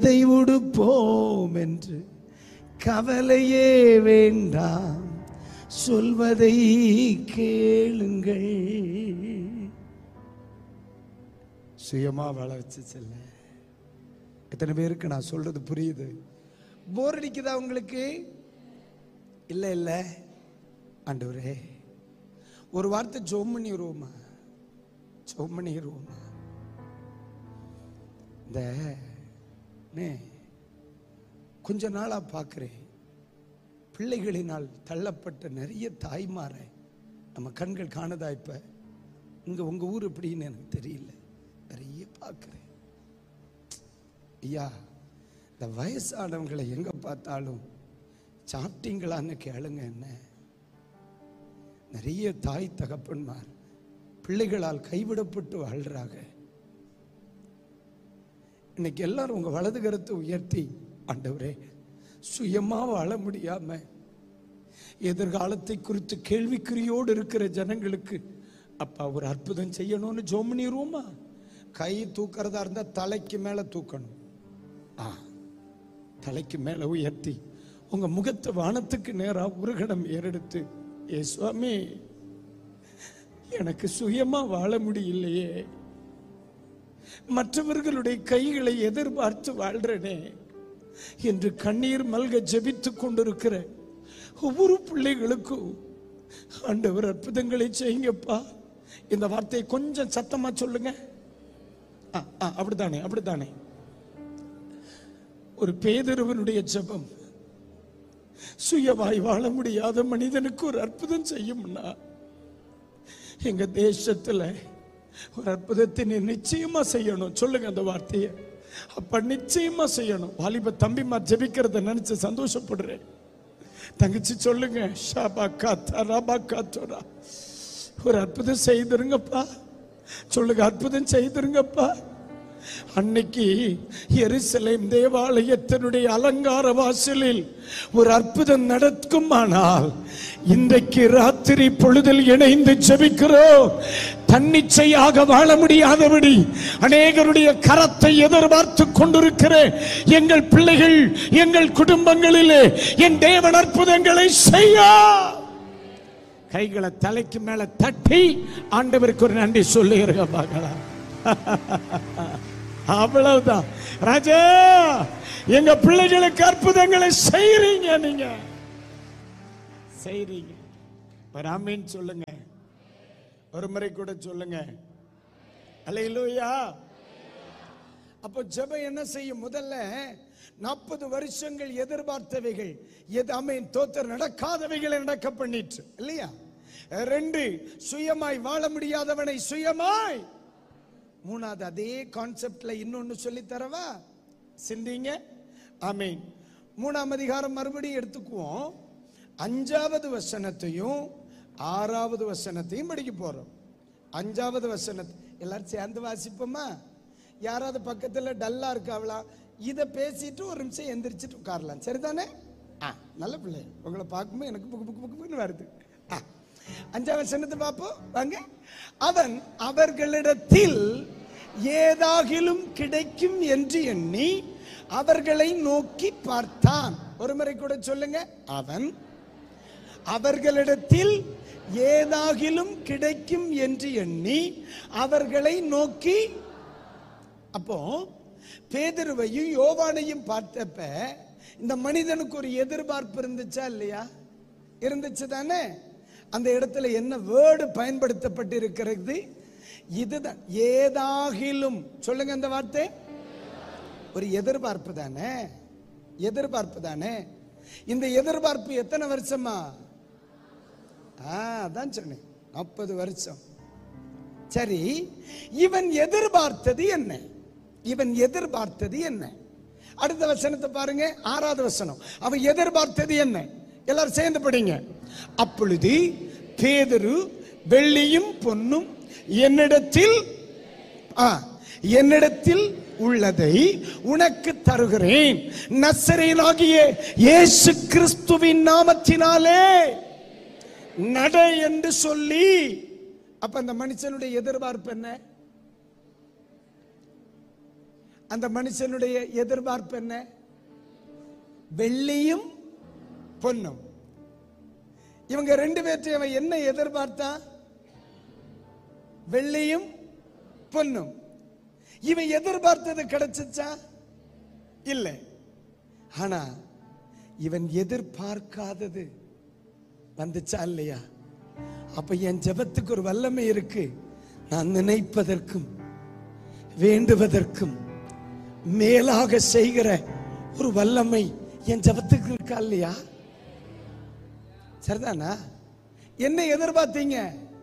அதை உடுப்போம் என்று கவலையே வேண்டாம் சொல்வதை கேளுங்கள் சுயமா வாழ வச்சு செல்ல எத்தனை பேருக்கு நான் சொல்றது புரியுது போர் அடிக்குதா உங்களுக்கு இல்ல இல்ல ஆண்டவரே ஒரு வார்த்தை ஜோம் பண்ணிடுவோமா ஜோம் பண்ணிடுவோமா இந்த நே, கொஞ்ச நாளா பார்க்கிறேன் பிள்ளைகளினால் தள்ளப்பட்ட நிறைய தாய்மாரை நம்ம கண்கள் காணுதா இப்ப இங்க உங்க ஊர் எப்படின்னு எனக்கு தெரியல நிறைய பார்க்கிறேன் ஐயா இந்த வயசானவங்களை எங்க பார்த்தாலும் சாப்பிட்டீங்களான்னு கேளுங்க என்ன நிறைய தாய் தகப்பன்மார் பிள்ளைகளால் கைவிடப்பட்டு வாழ்றாங்க இன்னைக்கு எல்லாரும் உங்க வலது கருத்தை உயர்த்தி ஆண்டவரே சுயமா வாழ முடியாம எதிர்காலத்தை குறித்து கேள்விக்குறியோடு இருக்கிற ஜனங்களுக்கு அப்பா ஒரு அற்புதம் செய்யணும்னு ஜோம் பண்ணிடுவோமா கை தூக்கிறதா இருந்தா தலைக்கு மேல தூக்கணும் ஆ தலைக்கு மேல உயர்த்தி உங்க முகத்தை வானத்துக்கு நேரா ஒரு கணம் ஏறெடுத்து ஏ சுவாமி எனக்கு சுயமா வாழ முடியலையே மற்றவர்களுடைய கைகளை எதிர்பார்த்து வாழ்றனே என்று கண்ணீர் மல்க ஜெபித்துக் கொண்டிருக்கிற ஒவ்வொரு பிள்ளைகளுக்கும் ஆண்டவர் அற்புதங்களை செய்யுங்கப்பா இந்த வார்த்தையை கொஞ்சம் சத்தமா சொல்லுங்க ஆ, ஆ, அப்படித்தானே அப்படித்தானே ஒரு பேதருவனுடைய ஜெபம் சுயமாய் வாழ முடியாத மனிதனுக்கு ஒரு அற்புதம் செய்யும்னா எங்க தேசத்துல ஒரு அற்புதத்தை நீ நிச்சயமா செய்யணும் சொல்லுங்க அந்த வார்த்தையை அப்ப நிச்சயமா செய்யணும் வாலிப தம்பிமா ஜெபிக்கிறத நினைச்சு சந்தோஷப்படுறேன் தங்கச்சி சொல்லுங்க ஷாபா காத்தா ராபா காத்தோரா ஒரு அற்புதம் செய்திருங்கப்பா சொல்லுங்க அற்புதம் செய்திருங்கப்பா அன்னைக்கு எருசலேம் தேவாலயத்தினுடைய அலங்கார வாசலில் ஒரு அற்புதம் நடக்குமானால் இன்றைக்கு ராத்திரி பொழுதில் இணைந்து ஜெபிக்கிறோம் தன்னிச்சையாக வாழ முடியாதபடி அநேகருடைய கரத்தை எதிர்பார்த்து கொண்டிருக்கிற எங்கள் பிள்ளைகள் எங்கள் குடும்பங்களிலே என் தேவன் அற்புதங்களை செய்ய கைகளை தலைக்கு மேல தட்டி ஆண்டவருக்கு ஒரு நன்றி சொல்லுகிறேன் பார்க்கலாம் அவ்வளவுதான் ராஜா எங்க பிள்ளைகளுக்கு அற்புதங்களை செய்றீங்க நீங்க செய்றீங்க ஒரு ஆமீன் சொல்லுங்க ஒரு முறை கூட சொல்லுங்க அலையிலூயா அப்போ ஜெபம் என்ன செய்யும் முதல்ல நாற்பது வருஷங்கள் எதிர்பார்த்தவைகள் எது அமீன் தோத்தர் நடக்காதவைகளை நடக்க பண்ணிட்டு இல்லையா ரெண்டு சுயமாய் வாழ முடியாதவனை சுயமாய் மூணாவது அதே கான்செப்ட்ல இன்னொன்னு சொல்லி தரவா சிந்திங்க ஆமீன் மூணாம் அதிகாரம் மறுபடியும் எடுத்துக்குவோம் அஞ்சாவது வசனத்தையும் ஆறாவது வசனத்தையும் படிக்க போறோம் அஞ்சாவது வசனத்தை எல்லாரும் சேர்ந்து வாசிப்போமா யாராவது பக்கத்துல டல்லா இருக்காவளா இதை பேசிட்டு ஒரு நிமிஷம் எந்திரிச்சிட்டு உட்காரலாம் சரிதானே ஆ நல்ல பிள்ளை உங்களை பார்க்கும்போது எனக்கு புக்கு புக்கு புக்கு புக்குன்னு வருது ஆ அஞ்சாவது வசனத்தை பார்ப்போம் வாங்க அவன் அவர்களிடத்தில் ஏதாகிலும் கிடைக்கும் என்று எண்ணி அவர்களை நோக்கி பார்த்தான் ஒரு முறை கூட சொல்லுங்க அவன் அவர்களிடத்தில் ஏதாகிலும் கிடைக்கும் என்று எண்ணி அவர்களை நோக்கி அப்போ பேதுருவையும் யோவானையும் பார்த்தப்ப இந்த மனிதனுக்கு ஒரு எதிர்பார்ப்பு இருந்துச்சா இல்லையா இருந்துச்சு தானே அந்த இடத்துல என்ன வேர்டு பயன்படுத்தப்பட்டிருக்கிறது இதுதான் ஏதாகிலும் சொல்லுங்க அந்த வார்த்தை ஒரு எதிர்பார்ப்பு தானே எதிர்பார்ப்பு தானே இந்த எதிர்பார்ப்பு எத்தனை வருஷமா ஆ அதான் சொன்னேன் நாற்பது வருஷம் சரி இவன் எதிர்பார்த்தது என்ன இவன் எதிர்பார்த்தது என்ன அடுத்த வசனத்தை பாருங்க ஆறாவது வசனம் அவன் எதிர்பார்த்தது என்ன எல்லாரும் சேர்ந்து படிங்க அப்பொழுது பேதுரு வெள்ளியும் பொன்னும் என்னிடத்தில் ஆ, என்னிடத்தில் உள்ளதை உனக்கு தருகிறேன் நசரேனாகிய இயேசு கிறிஸ்துவின் நாமத்தினாலே நட என்று சொல்லி அப்ப அந்த மனுஷனுடைய எதிர்பார்ப்பு என்ன அந்த மனுஷனுடைய எதிர்பார்ப்பு என்ன வெள்ளியும் பொன்னும் இவங்க ரெண்டு பேர்த்தையும் அவன் என்ன எதிர்பார்த்தான் வெள்ளியும் பொன்னும் இவன் எதிர்பார்த்தது கிடைச்சிச்சா இல்லை ஆனா இவன் எதிர்பார்க்காதது வந்துச்சா இல்லையா அப்ப என் ஜெபத்துக்கு ஒரு வல்லமை இருக்கு நான் நினைப்பதற்கும் வேண்டுவதற்கும் மேலாக செய்கிற ஒரு வல்லமை என் ஜெபத்துக்கு இருக்கா இல்லையா சரிதானா என்ன எதிர்பார்த்தீங்க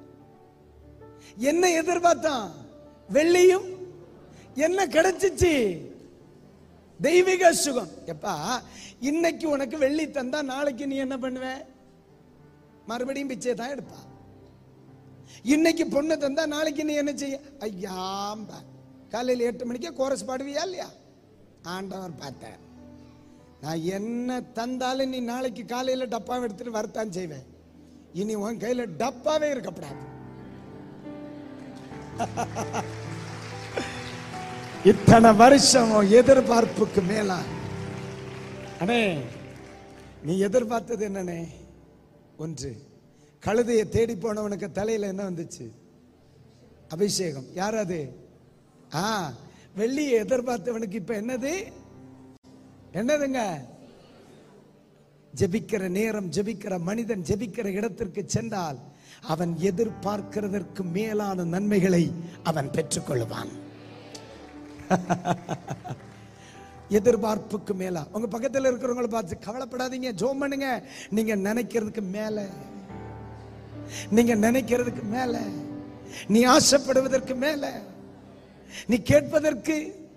என்ன எதிர்பார்த்தான் வெள்ளியும் என்ன கிடைச்சிச்சு தெய்வீக சுகம் எப்பா இன்னைக்கு உனக்கு வெள்ளி தந்தா நாளைக்கு நீ என்ன பண்ணுவ மறுபடியும் பிச்சை தான் எடுப்பா இன்னைக்கு பொண்ணு தந்தா நாளைக்கு நீ என்ன செய்ய ஐயாம்ப காலையில் எட்டு மணிக்கே கோரஸ் பாடுவியா இல்லையா ஆண்டவர் பார்த்தார் நான் என்ன தந்தாலும் நீ நாளைக்கு காலையில் டப்பாவை எடுத்துட்டு வரத்தான் செய்வேன் இனி உன் கையில டப்பாவே இருக்கப்படாது இத்தனை வருஷம் உன் எதிர்பார்ப்புக்கு மேலா அண்ணே நீ எதிர்பார்த்தது என்னண்ணே ஒன்று கழுதையை தேடி போனவனுக்கு தலையில என்ன வந்துச்சு அபிஷேகம் யார் அது ஆ வெள்ளியை எதிர்பார்த்தவனுக்கு இப்ப என்னது என்னதுங்க ஜெபிக்கிற நேரம் ஜெபிக்கிற மனிதன் ஜெபிக்கிற இடத்திற்கு சென்றால் அவன் எதிர்பார்க்கிறதற்கு மேலான நன்மைகளை அவன் பெற்றுக்கொள்வான் எதிர்பார்ப்புக்கு மேலா உங்க பக்கத்துல இருக்கிறவங்கள பார்த்து கவலைப்படாதீங்க ஜோம் பண்ணுங்க நீங்க நினைக்கிறதுக்கு மேல நீங்க நினைக்கிறதுக்கு மேல நீ ஆசைப்படுவதற்கு மேல நீ கேட்பதற்கு